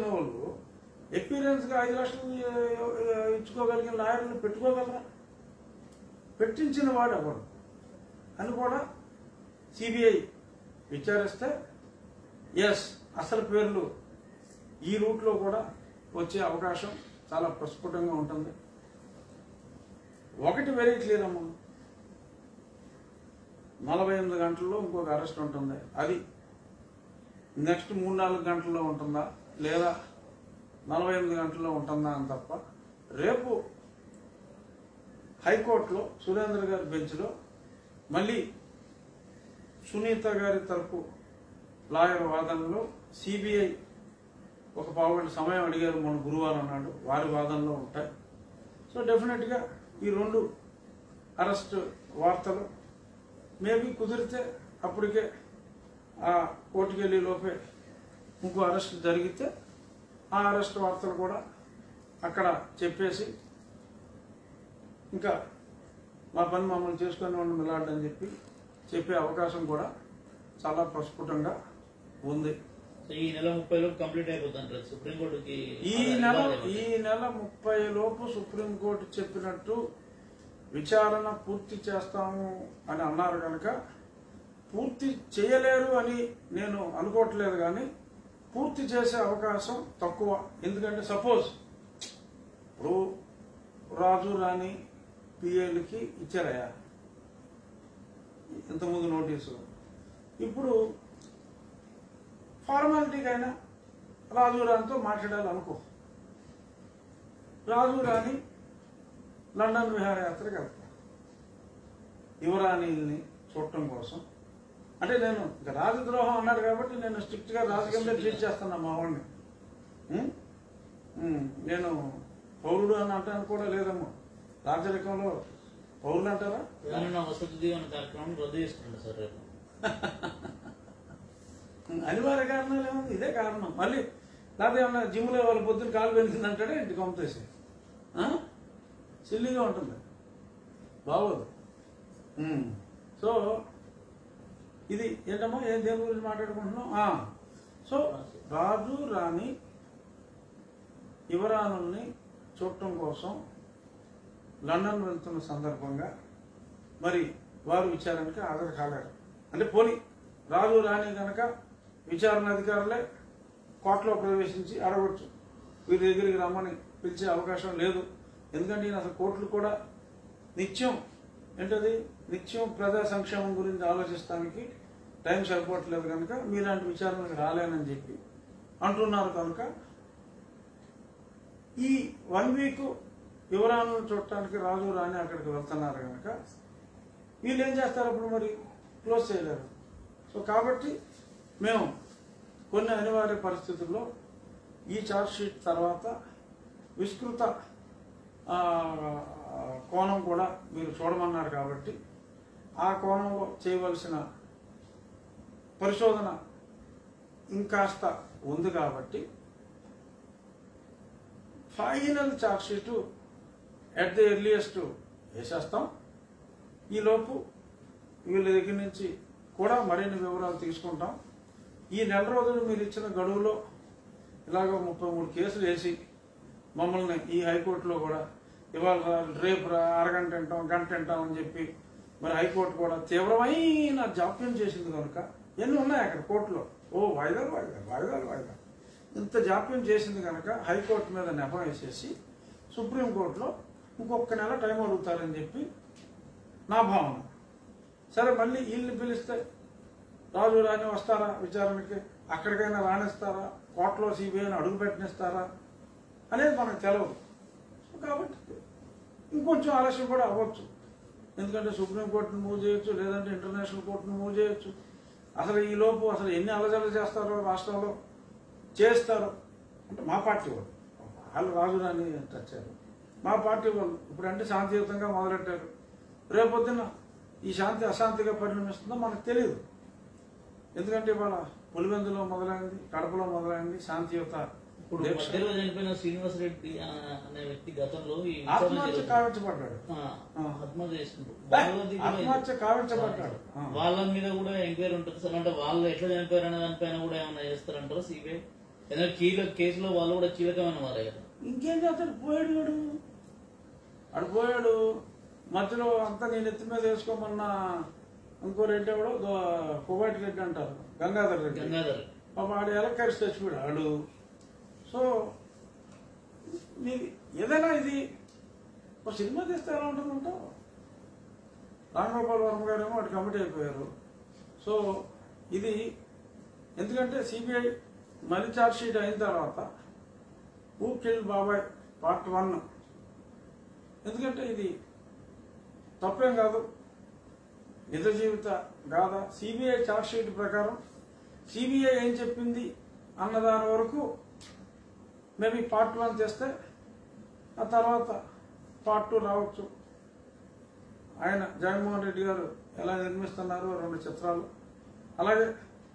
చదువుకునే వాళ్ళు ఎక్స్పీరియన్స్ గా ఐదు లక్షలు ఆ, ఇచ్చుకోగలిగిన లాయర్లు పెట్టుకోగలరా పెట్టించిన వాడు ఎవరు అని కూడా సిబిఐ విచారిస్తే ఎస్ అసలు పేర్లు ఈ రూట్లో కూడా వచ్చే అవకాశం చాలా ప్రస్ఫుటంగా ఉంటుంది ఒకటి వెరీ క్లియర్ అమ్మా నలభై ఎనిమిది గంటల్లో ఇంకొక అరెస్ట్ ఉంటుంది అది నెక్స్ట్ మూడు నాలుగు గంటల్లో ఉంటుందా లేదా నలభై ఎనిమిది గంటల్లో ఉంటుందా అని తప్ప రేపు హైకోర్టులో సురేంద్ర గారి బెంచ్లో మళ్ళీ సునీత గారి తరపు లాయర్ వాదనలో సిబిఐ ఒక పావుగంట సమయం అడిగారు మన గురువారం నాడు వారి వాదనలో ఉంటాయి సో డెఫినెట్గా ఈ రెండు అరెస్ట్ వార్తలు మేబీ కుదిరితే అప్పటికే ఆ కోర్టుకి వెళ్ళే లోపే ఇంకో అరెస్ట్ జరిగితే ఆ అరెస్ట్ వార్తలు కూడా అక్కడ చెప్పేసి ఇంకా మా పని మమ్మల్ని చేసుకొని ఉండి మిలాడని చెప్పి చెప్పే అవకాశం కూడా చాలా ప్రస్ఫుటంగా ఉంది సో ఈ నెల ముప్పై లోపు కంప్లీట్ అయిపోతుంది సుప్రీంకోర్టుకి ఈ నెల ఈ నెల ముప్పై లోపు సుప్రీంకోర్టు చెప్పినట్టు విచారణ పూర్తి చేస్తాము అని అన్నారు కనుక పూర్తి చేయలేరు అని నేను అనుకోవట్లేదు కానీ పూర్తి చేసే అవకాశం తక్కువ ఎందుకంటే సపోజ్ ఇప్పుడు రాజు రాణి పిఏలకి ఇచ్చారయ్యా ఇంతకుముందు నోటీసు ఇప్పుడు ఫార్మాలిటీకైనా రాజు రాణితో మాట్లాడాలనుకో రాజు రాణి లండన్ విహారయాత్రకు వెళ్తా యువరాణిల్ని చూడటం కోసం అంటే నేను ఇక రాజద్రోహం అన్నాడు కాబట్టి నేను స్ట్రిక్ట్ గా రాజకీయంగా ట్రీట్ చేస్తున్నా మా వాడిని ఉం? ఉం. నేను పౌరుడు అని అంటాను కూడా లేదమ్మా రాజరికంలో పౌరులు అంటారా తెలంగాణ వసతి దీవెన కార్యక్రమం రద్దు చేసుకుంటా సార్ రేపు అనివార్య కారణాలు ఏముంది ఇదే కారణం మళ్ళీ లేకపోతే ఏమన్నా జిమ్లో వాళ్ళ పొద్దున్న కాలు పెరిగిందంటాడే ఇంటికి పంపేసి సిల్లీగా ఉంటుంది బాగోదు ఉమ్. సో ఇది ఏంటమ్మా ఏం దేని గురించి మాట్లాడుకుంటున్నాం ఆ, సో రాజు రాణి యువరాణుల్ని చూడటం కోసం లండన్ వెళ్తున్న సందర్భంగా మరి వారు విచారణకి హాజరు కాలేరు అంటే పోనీ రాజు రాణి కనుక విచారణ అధికారులే కోర్టులో ప్రవేశించి అడగొచ్చు వీరి దగ్గరికి రమ్మని పిలిచే అవకాశం లేదు ఎందుకంటే ఈయన అసలు కోర్టులు కూడా నిత్యం ఏంటది నిత్యం ప్రజా సంక్షేమం గురించి ఆలోచిస్తానికి టైం సరిపోవట్లేదు కనుక మీలాంటి విచారణకు రాలేనని చెప్పి అంటున్నారు కనుక ఈ వన్ వీక్ యువరాణులను చూడటానికి రాజు రాణి అక్కడికి వెళ్తున్నారు కనుక వీళ్ళు ఏం చేస్తారు అప్పుడు మరి క్లోజ్ చేయలేరు సో కాబట్టి మేము కొన్ని అనివార్య పరిస్థితుల్లో ఈ ఛార్జ్ షీట్ తర్వాత విస్తృత ఆ, కోణం కూడా మీరు చూడమన్నారు కాబట్టి ఆ కోణంలో చేయవలసిన పరిశోధన ఇంకాస్త ఉంది కాబట్టి final charge sheet at the earliest వేసేస్తాం ఈలోపు వీళ్ళ దగ్గర నుంచి కూడా మరిన్ని వివరాలు తీసుకుంటాం ఈ నెల రోజులు మీరు ఇచ్చిన గడువులో ఇలాగ ముప్పై మూడు కేసులు వేసి మమ్మల్ని ఈ హైకోర్టులో కూడా ఇవాళ రా- రేపు రా- అరగంట వింటాం గంట వింటాం అని చెప్పి మరి హైకోర్టు కూడా తీవ్రమైన జాప్యం చేసింది కనుక ఎన్ని ఉన్నాయి అక్కడ కోర్టులో ఓ వాయిదాలు వాయిదాలు వాయిదాలు వాయిదాలు ఇంత జాప్యం చేసింది కనుక హైకోర్టు మీద నెపం వేసేసి సుప్రీంకోర్టులో ఇంకొక నెల టైం అడుగుతారని చెప్పి నా భావన సరే మళ్ళీ వీళ్ళని పిలిస్తే రాజు రాని వస్తారా విచారణకి అక్కడికైనా రాణిస్తారా కోర్టులో సిబిఐని అడుగు పెట్టనిస్తారా అనేది మనకు తెలియదు సో కాబట్టి ఇంకొంచెం ఆలస్యం కూడా అవ్వచ్చు ఎందుకంటే సుప్రీంకోర్టును మూవ్ చేయొచ్చు లేదంటే ఇంటర్నేషనల్ కోర్టును మూవ్ చేయొచ్చు అసలు ఈ లోపు అసలు ఎన్ని అలజలు చేస్తారో రాష్ట్రంలో చేస్తారు అంటే మా పార్టీ వాళ్ళు వాళ్ళు రాజు రాని వచ్చారు మా పార్టీ వాళ్ళు ఇప్పుడంటే శాంతియుతంగా మొదలెట్టారు రేపొద్దున ఈ శాంతి అశాంతిగా పరిణమిస్తుందో మనకు తెలియదు ఎందుకంటే ఇవాళ పులివెందులో మొదలైంది కడపలో మొదలైంది శాంతియుత ఇప్పుడు దీక్ష. మధ్యలో చనిపోయిన శ్రీనివాస్ రెడ్డి ఆ, అనే వ్యక్తి గతంలో ఈ విచారణ ఆత్మహత్య జరుగుతుంది. కావించబడ్డాడు ఆ, ఆ. ఆత్మహత్య చేసుకుంటారు వాళ్ళది కూడా ఆత్మహత్య కావించబడ్డాడు ఆ. వాళ్ళ మీద కూడా ఎంక్వైరీ ఉంటుంది సార్ అంటే వాళ్ళు ఎట్లా చనిపోయారు అనే దానిపైన కూడా ఏమైనా చేస్తారంటారా సిబిఐ ఎందుకంటే కీలక కేసులో వాళ్ళు కూడా కీలకమైన వారే కదా ఇంకేం చేస్తాడు పోయాడు వాడు ఆడు పోయాడు మధ్యలో అంతా నేను ఎత్తి మీద వేసుకోమన్న ఇంకో రెడ్డి ఎవడో దో- కువైట్ రెడ్డి అంటారు గంగాధర్ రెడ్డి గంగాధర్ పాప ఆడు ఎలక్కరిసి చచ్చిపోయాడు ఆడు సో నీది ఏదైనా ఇది ఒక సినిమా తీస్తే ఎలా ఉంటుందంటావు రాంగోపాల్ వర్మ గారేమో అటు కమిటీ అయిపోయారు సో ఇది ఎందుకంటే సిబిఐ మళ్ళీ ఛార్జ్ షీట్ అయిన తర్వాత హూ కిల్ బాబాయ్ పార్ట్ వన్ ఎందుకంటే ఇది తప్పేం కాదు నిజ జీవిత గాథ సిబిఐ ఛార్జ్ షీట్ ప్రకారం సిబిఐ ఏం చెప్పింది అన్న దాని వరకు మేబీ పార్ట్ వన్ చేస్తే ఆ తర్వాత పార్ట్ టూ రావచ్చు ఆయన జగన్మోహన్ రెడ్డి గారు ఎలా నిర్మిస్తున్నారు రెండు చిత్రాలు అలాగే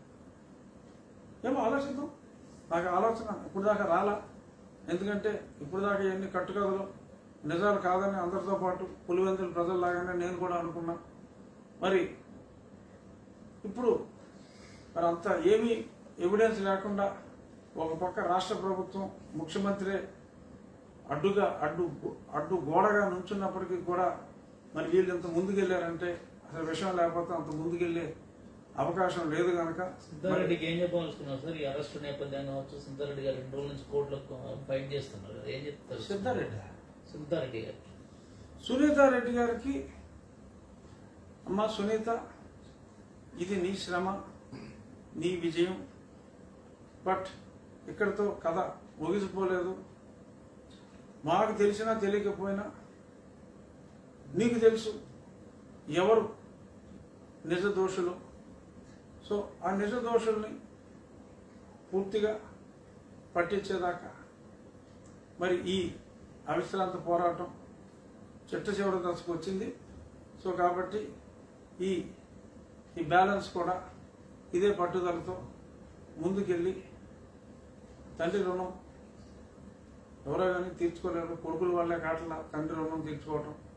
ఏమో ఆలోచిద్దాం నాకు ఆలోచన ఇప్పుడు దాకా రాలా ఎందుకంటే ఇప్పుడు దాకా ఎన్ని కట్టుకథలు నిజాలు కాదని అందరితో పాటు పులివెందుల ప్రజల్లాగానే నేను కూడా అనుకున్నా మరి ఇప్పుడు మరి అంత ఏమీ ఎవిడెన్స్ లేకుండా ఒక పక్క రాష్ట్ర ప్రభుత్వం ముఖ్యమంత్రి అడ్డుగా అడ్డు అడ్డు గోడగా నుంచున్నప్పటికీ కూడా మరి వీళ్ళు ఇంత ముందుకెళ్లారంటే అసలు విషయం లేకపోతే అంత ముందుకెళ్లే అవకాశం లేదు కనుక సిద్ధారెడ్డికి ఏం చెప్పాలనుకున్నారు సార్ ఈ అరెస్ట్ నేపథ్యం కావచ్చు సిద్ధారెడ్డి గారు రెండు రోజుల నుంచి కోర్టులో ఫైట్ చేస్తున్నారు కదా ఏం చెప్తారు సిద్ధారెడ్డి సిద్ధారెడ్డి గారు సునీత రెడ్డి గారికి అమ్మ సునీత ఇది నీ శ్రమ నీ విజయం బట్ ఇక్కడితో కథ ముగిసిపోలేదు మాకు తెలిసినా తెలియకపోయినా నీకు తెలుసు ఎవరు నిజ దోషులు సో ఆ నిజ దోషుల్ని పూర్తిగా పట్టించేదాకా మరి ఈ అవిశ్రాంత పోరాటం చిట్ట చివరి దశకు వచ్చింది సో కాబట్టి ఈ ఈ బ్యాలెన్స్ కూడా ఇదే పట్టుదలతో ముందుకెళ్ళి తండ్రి రుణం ఎవరో కానీ తీర్చుకోలేరు కొడుకుల వాళ్ళే కాట్ల తండ్రి రుణం తీర్చుకోవటం